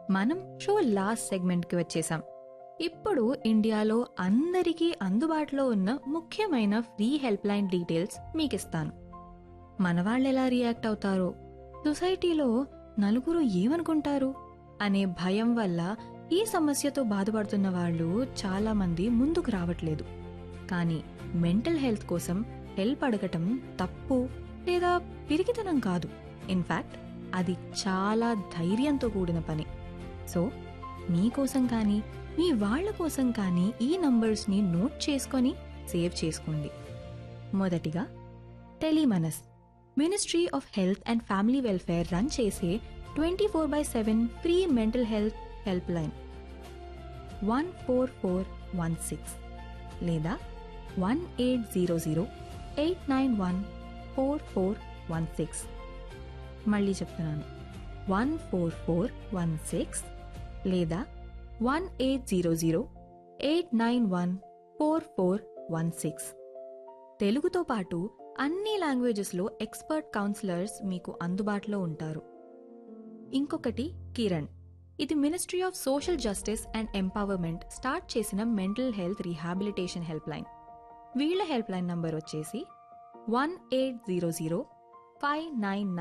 మనం show last సెగ్మెంట్కి వచ్చేసాం ఇప్పుడు ఇండియాలో అందరికీ అందుబాటులో ఉన్న ముఖ్యమైన ఫ్రీ హెల్ప్ లైన్ డీటెయిల్స్ మీకు ఇస్తాను మన వాళ్ళు ఎలా రియాక్ట్ అవుతారో సొసైటీలో నలుగురు ఏమనుకుంటారు అనే భయం వల్ల ఈ సమస్యతో బాధపడుతున్న వాళ్ళు చాలా మంది ముందుకు రావట్లేదు కానీ మెంటల్ హెల్త్ కోసం హెల్ప్ అడగటం తప్పు లేదా పిరిగితనం కాదు ఇన్ఫాక్ట్ అది చాలా ధైర్యంతో కూడిన పని సో మీకోసం కానీ మీ వాళ్ళ కోసం కానీ ఈ నంబర్స్ని నోట్ చేసుకొని సేవ్ చేసుకోండి మొదటిగా Tele MANAS ministry of health and family welfare run చేసే twenty four by seven free mental health helpline one four four one six లేదా one eight zero zero eight nine one four four one six మళ్ళీ చెప్తున్నాను one four four one six లేదా one eight zero zero eight nine one four four one six తెలుగుతో పాటు అన్ని లాంగ్వేజెస్లో expert counsellors మీకు అందుబాటులో ఉంటారు ఇంకొకటి కిరణ్ ఇది ministry of social justice and empowerment start చేసిన mental health rehabilitation helpline వీళ్ళ హెల్ప్ లైన్ నంబర్ వచ్చేసి one eight zero zero five nine